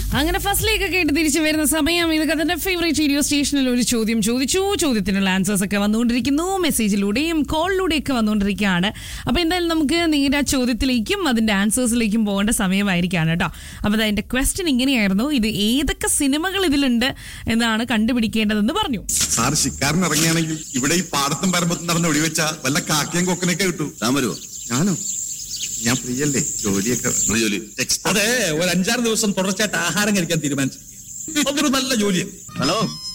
അങ്ങനെ ഫസ്റ്റിലേക്ക് കേട്ട് തിരിച്ചു വരുന്ന സമയം ഇത് കഥന്റെ ഫേവറേറ്റ് റേഡിയോ സ്റ്റേഷനിൽ ഒരു ചോദ്യം ചോദിച്ചു ചോദ്യത്തിനുള്ള ആൻസേഴ്സ് ഒക്കെ വന്നുകൊണ്ടിരിക്കുന്നു മെസ്സേജിലൂടെയും കോളിലൂടെയും ഒക്കെ വന്നുകൊണ്ടിരിക്കുകയാണ് അപ്പൊ എന്തായാലും നമുക്ക് നേരെ ആ ചോദ്യത്തിലേക്കും അതിന്റെ ആൻസേഴ്സിലേക്കും പോകേണ്ട സമയമായിരിക്കാണ് കേട്ടോ അപ്പൊ അതിന്റെ ക്വസ്റ്റ്യൻ ഇങ്ങനെയായിരുന്നു ഇത് ഏതൊക്കെ സിനിമകൾ ഇതിലുണ്ട് എന്നാണ് കണ്ടുപിടിക്കേണ്ടതെന്ന് പറഞ്ഞു സാർ ശിക്കാരൻ ഇറങ്ങിയാണെങ്കിൽ ഇവിടെ ഈ പാടത്തും പരമ്പത്തും നടന്ന് വെടിവെച്ച വല്ല കാക്കയും കൊക്കനൊക്കെ കിട്ടൂ താൻ വരുമോ ഞാനോ ഞാൻ പ്രിയല്ലേ ജോലിയൊക്കെ എന്ത് ജോലി ടെക്സ്റ്റ് അതെ ഒരു അഞ്ചാറ് ദിവസം തുടർച്ചയായിട്ട് ആഹാരം കഴിക്കാൻ തീരുമാനിച്ചിരിക്കുക അതൊരു നല്ല ജോലിയാണ് ഹലോ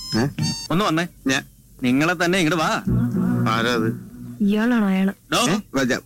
ഒന്ന് വന്നേ ഞാൻ നിങ്ങളെ തന്നെ ഇങ്ങോട്ട് വാ ആരാ അത് ഇയാളാണോ അയാള് ഡോ. ഏ? വരാം.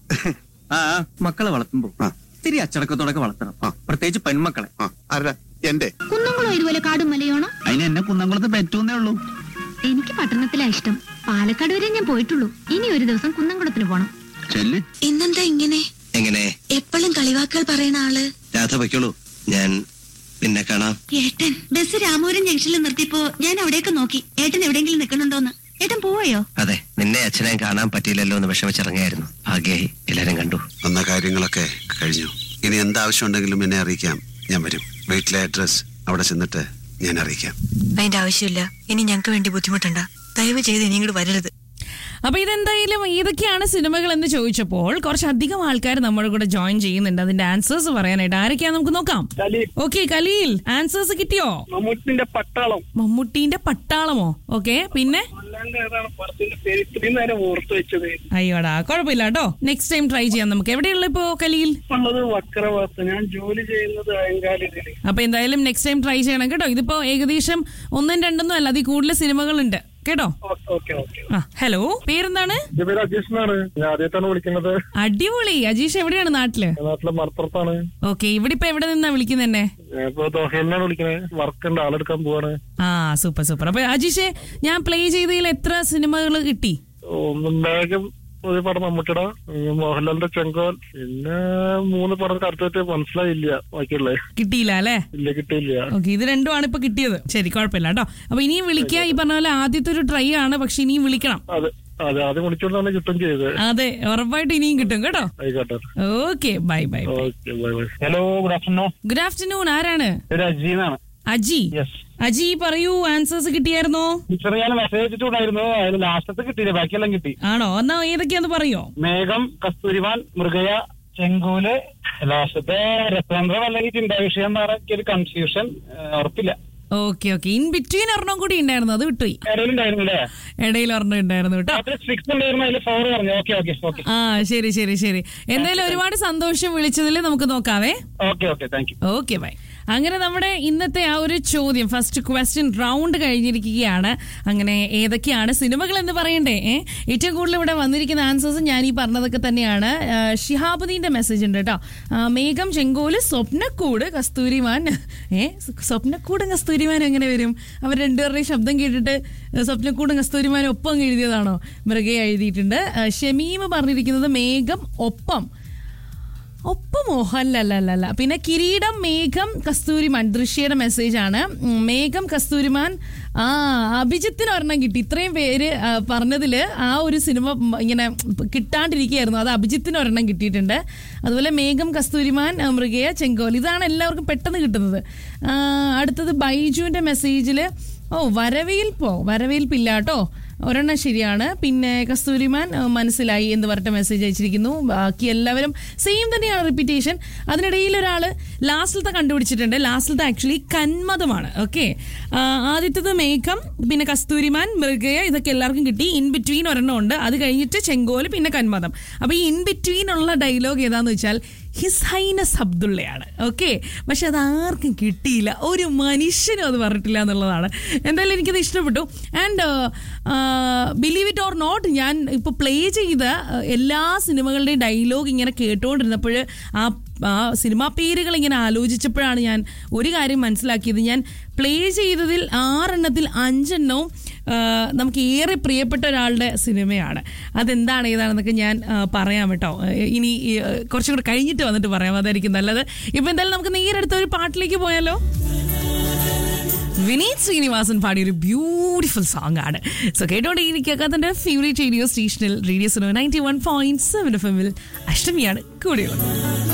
ആ ആ, മക്കളെ വളർത്തുമ്പോ ആ. ഇത്തിരി അച്ചടക്കത്തോടൊക്കെ വളർത്തണം ആ. പ്രത്യേകിച്ച് പെൺമക്കളെ ആ, ആരാ എന്റെ കുന്നംകുളം ഇതുപോലെ കാടും മലയാണോ അതിന് എന്നെ കുന്നംകുളത്ത് പറ്റൂന്നേ ഉള്ളൂ എനിക്ക് പട്ടണത്തിലാ ഇഷ്ടം പാലക്കാട് വരെ ഞാൻ പോയിട്ടുള്ളൂ ഇനി ഒരു ദിവസം കുന്നംകുളത്തിന് പോണം ചെല്ല് ഇന്നെന്താ ഇങ്ങനെ എങ്ങനെ എപ്പോഴും കളിവാക്കുകൾ പറയണ ആള് രാധ വയ്ക്കുള്ളൂ ഞാൻ പിന്നെ കാണാം ഏട്ടൻ ബസ് രാമപുരം ജംഗ്ഷനിൽ നിർത്തിയപ്പോ ഞാൻ അവിടേക്ക് നോക്കി ഏട്ടൻ എവിടെയെങ്കിലും നിൽക്കണുണ്ടോന്ന് ഏട്ടൻ പോയോ അതെ നിന്നെ അച്ഛനെ കാണാൻ പറ്റിയില്ലല്ലോ എന്ന് വിഷമിച്ചിറങ്ങിയായിരുന്നു ഭാഗ്യായി എല്ലാരും കണ്ടു വന്ന കാര്യങ്ങളൊക്കെ കഴിഞ്ഞു ഇനി എന്താവശ്യമുണ്ടെങ്കിലും എന്നെ അറിയിക്കാം ഞാൻ വരും വീട്ടിലെ അഡ്രസ് അവിടെ ചെന്നിട്ട് ഞാൻ അറിയിക്കാം അതിന്റെ ആവശ്യമില്ല ഇനി ഞങ്ങൾക്ക് വേണ്ടി ബുദ്ധിമുട്ടണ്ട ദയവ് ചെയ്ത് ഇനി ഇങ്ങോട്ട് വരരുത് അപ്പൊ ഇതെന്തായാലും ഏതൊക്കെയാണ് സിനിമകൾ എന്ന് ചോദിച്ചപ്പോൾ കുറച്ചധികം ആൾക്കാർ നമ്മുടെ കൂടെ ജോയിൻ ചെയ്യുന്നുണ്ട് അതിന്റെ ആൻസേഴ്സ് പറയാനായിട്ട് ആരൊക്കെയാ നമുക്ക് നോക്കാം ഓക്കെ കലീൽ ആൻസേഴ്സ് കിട്ടിയോ മമ്മൂട്ടിന്റെ പട്ടാളം മമ്മൂട്ടീന്റെ പട്ടാളമോ ഓക്കെ പിന്നെ അല്ലാണ്ട് ഏതാണ് പടത്തിന്റെ പേര് ഇത്രയും നേരം ഓർത്തു വെച്ചത് അയ്യോടാ കുഴപ്പമില്ല കേട്ടോ നെക്സ്റ്റ് ടൈം ട്രൈ ചെയ്യാം നമുക്ക് എവിടെയുള്ള ഇപ്പോ കലീൽ ഉള്ളത് വക്രവാർത്ത ഞാൻ ജോലി ചെയ്യുന്നത് അയങ്കാലിതില് അപ്പൊ എന്തായാലും നെക്സ്റ്റ് ടൈം ട്രൈ ചെയ്യണം കേട്ടോ ഇതിപ്പോ ഏകദേശം ഒന്നും രണ്ടൊന്നും അല്ല അതിൽ കൂടുതൽ സിനിമകളുണ്ട് കേട്ടോ ഓക്കെ ഓക്കെ ആ ഹലോ പേരെന്താണ് എന്റെ പേര് അജീഷ് എന്നാണ് ഞാൻ ആദ്യമായിട്ടാണ് വിളിക്കുന്നത് അടിപൊളി അജീഷ് എവിടെയാണ് നാട്ടില് ഞാൻ നാട്ടിലെ മലപ്പുറത്താണ് ഓക്കെ ഇവിടെ ഇപ്പൊ എവിടെ നിന്നാ വിളിക്കുന്നന്നെ ഞാൻ ഇപ്പൊ ദോഹയിലാണ് വിളിക്കുന്നത് വർക്ക് ഉണ്ട് ആളെടുക്കാൻ പോവാണ് ആ സൂപ്പർ സൂപ്പർ അപ്പൊ അജീഷെ ഞാൻ പ്ലേ ചെയ്തതിൽ എത്ര സിനിമകൾ കിട്ടി ഒന്ന് വേഗം ഒരു പടം മമ്മൂട്ടിയുടെ ഉം, മോഹൻലാലിന്റെ ചെങ്കോൽ പിന്നെ മൂന്ന് പടം കറക്റ്റായിട്ട് മനസ്സിലായില്ല ബാക്കിയുള്ളേ കിട്ടിയില്ല അല്ലേ ഇല്ല കിട്ടിയില്ല ഓക്കെ ഇത് രണ്ടുമാണ് ഇപ്പൊ കിട്ടിയത് ശരി കുഴപ്പമില്ല കേട്ടോ അപ്പൊ ഇനിയും വിളിക്കുക ഈ പറഞ്ഞ പോലെ ആദ്യത്തെ ഒരു ട്രൈ ആണ് പക്ഷെ ഇനിയും വിളിക്കണം അതെ അതെ ആദ്യം വിളിച്ചോണ്ടാണ് കിട്ടും ചെയ്തത് അതെ ഉറപ്പായിട്ട് ഇനിയും കിട്ടും കേട്ടോ ആയിക്കോട്ടെ okay bye bye okay bye bye hello good afternoon good afternoon ആരാണ് ഒരു അജീന്നാണ് അജി യെസ് അജി പറയൂ ആൻസേഴ്സ് കിട്ടിയായിരുന്നോ ടീച്ചർ ഞാൻ മെസ്സേജ് അയച്ചിട്ടുണ്ടായിരുന്നു അതിൽ ലാസ്റ്റത്തെ കിട്ടിയില്ല ബാക്കിയെല്ലാം കിട്ടി ആണോ എന്നാ ഏതൊക്കെയാന്ന് പറയോ മേഘം കസ്തൂരിമാൻ മൃഗയ ചെങ്കൂല് ലാസ്റ്റത്തെ രസതന്ത്രം അല്ലെങ്കിൽ ചിന്താവിഷയം എന്ന് പറഞ്ഞ ഒരു കൺഫ്യൂഷൻ ഉറപ്പില്ല ഓക്കെ ഓക്കെ ഇൻ ബിറ്റ്വീൻ ഒരെണ്ണം കൂടി ഉണ്ടായിരുന്നു അത് വിട്ടുപോയി ഇടയിലുണ്ടായിരുന്നു അല്ലേ ഇടയിൽ ഒരെണ്ണം ഉണ്ടായിരുന്നു കേട്ടോ അതിൽ സിക്സ് ഉണ്ടായിരുന്നു അതിൽ ഫോർ പറഞ്ഞു ഓക്കെ ഓക്കെ ഓക്കെ ആ ശരി ശരി ശരി എന്തായാലും ഒരുപാട് സന്തോഷം വിളിച്ചതിൽ നമുക്ക് നോക്കാവേ okay okay thank you okay bye അങ്ങനെ നമ്മുടെ ഇന്നത്തെ ആ ഒരു ചോദ്യം ഫസ്റ്റ് ക്വസ്റ്റ്യൻ റൗണ്ട് കഴിഞ്ഞിരിക്കുകയാണ് അങ്ങനെ ഏതൊക്കെയാണ് സിനിമകൾ എന്ന് പറയണ്ടേ ഏ? ഏറ്റവും കൂടുതൽ ഇവിടെ വന്നിരിക്കുന്ന ആൻസേഴ്സ് ഞാൻ ഈ പറഞ്ഞതൊക്കെ തന്നെയാണ് ആ, ഷിഹാബുദ്ദീന്റെ മെസ്സേജ് ഉണ്ട് കേട്ടോ ആ, മേഘം ചെങ്കോല് സ്വപ്നക്കൂട് കസ്തൂരിമാൻ ഏ സ്വപ്നക്കൂടും കസ്തൂരിമാനും എങ്ങനെ വരും അവർ രണ്ടുപേരുടെയും ശബ്ദം കേട്ടിട്ട് സ്വപ്നക്കൂടും കസ്തൂരിമാനും ഒപ്പം അങ്ങ് എഴുതിയതാണോ മൃഗയെ എഴുതിയിട്ടുണ്ട് ആ, ഷമീം പറഞ്ഞിരിക്കുന്നത് മേഘം ഒപ്പം ഒപ്പമോ അല്ല അല്ല അല്ല അല്ല പിന്നെ കിരീടം മേഘം കസ്തൂരിമാൻ ദൃശ്യയുടെ മെസ്സേജ് ആണ് ഉം, മേഘം കസ്തൂരിമാൻ ആ അഭിജിത്തിന് ഒരെണ്ണം കിട്ടി ഇത്രയും പേര് ആ, പറഞ്ഞതില് ആ ഒരു സിനിമ ഉം, ഇങ്ങനെ കിട്ടാണ്ടിരിക്കുകയായിരുന്നു അത് അഭിജിത്തിന് ഒരെണ്ണം കിട്ടിയിട്ടുണ്ട് അതുപോലെ മേഘം കസ്തൂരിമാൻ ആ, മൃഗയ ചെങ്കോൽ ഇതാണ് എല്ലാവർക്കും പെട്ടെന്ന് കിട്ടുന്നത് ആ, അടുത്തത് ബൈജുവിന്റെ മെസ്സേജിൽ ഓ വരവേൽപ്പോ വരവേൽപ്പില്ല കേട്ടോ ഒരെണ്ണം ശരിയാണ് പിന്നെ കസ്തൂരിമാൻ ആ, മനസ്സിലായി എന്ന് പറഞ്ഞിട്ട് മെസ്സേജ് അയച്ചിരിക്കുന്നു ബാക്കി എല്ലാവരും സെയിം തന്നെയാണ് റിപ്പീറ്റേഷൻ അതിനിടയിൽ ഒരാൾ ലാസ്റ്റിലത്തെ കണ്ടുപിടിച്ചിട്ടുണ്ട് ലാസ്റ്റിലത്തെ ആക്ച്വലി കന്മതമാണ് ഓക്കെ ആദ്യത്തത് മേഘം പിന്നെ കസ്തൂരിമാൻ മൃഗയ ഇതൊക്കെ എല്ലാവർക്കും കിട്ടി ഇൻ ബിറ്റ്വീൻ ഒരെണ്ണം ഉണ്ട് അത് കഴിഞ്ഞിട്ട് ചെങ്കോല് പിന്നെ കന്മതം അപ്പൊ ഈ ഇൻ ബിറ്റ്വീൻ ഉള്ള ഡയലോഗ് ഏതാന്ന് വെച്ചാൽ ഹിസ് ഹൈനസ് അബ്ദുള്ളയാണ് ഓക്കെ പക്ഷെ അത് ആർക്കും കിട്ടിയില്ല ഒരു മനുഷ്യനും അത് പറഞ്ഞിട്ടില്ല എന്നുള്ളതാണ് എന്തായാലും എനിക്കത് ഇഷ്ടപ്പെട്ടു and believe it or not ഞാൻ ഇപ്പോൾ പ്ലേ ചെയ്ത uh, എല്ലാ സിനിമകളുടെയും ഡയലോഗ് ഇങ്ങനെ കേട്ടുകൊണ്ടിരുന്നപ്പോൾ ആ ആ സിനിമാ പേരുകൾ ഇങ്ങനെ ആലോചിച്ചപ്പോഴാണ് ഞാൻ ഒരു കാര്യം മനസ്സിലാക്കിയത് ഞാൻ പ്ലേ ചെയ്തതിൽ ആറെണ്ണത്തിൽ അഞ്ചെണ്ണവും ആ, നമുക്ക് ഏറെ പ്രിയപ്പെട്ട ഒരാളുടെ സിനിമയാണ് അതെന്താണ് ഏതാണെന്നൊക്കെ ഞാൻ ആ, പറയാം കേട്ടോ ആ, ഇനി ഈ, ആ, കുറച്ചും കൂടെ കഴിഞ്ഞിട്ട് വന്നിട്ട് പറയാം അതായിരിക്കും നല്ലത് ഇപ്പൊ എന്തായാലും നമുക്ക് നേരെടുത്ത ഒരു പാട്ടിലേക്ക് പോയാലോ വിനീത് ശ്രീനിവാസൻ പാടിയ ഒരു ബ്യൂട്ടിഫുൾ സോങ് ആണ് സോ കേട്ടോണ്ടിരിക്കുക തന്റെ ഫേവറേറ്റ് റേഡിയോ സ്റ്റേഷനിൽ radio Suno ninety one point seven F എമ്മിൽ അഷ്ടമിയാണ് കൂടെയുള്ളത്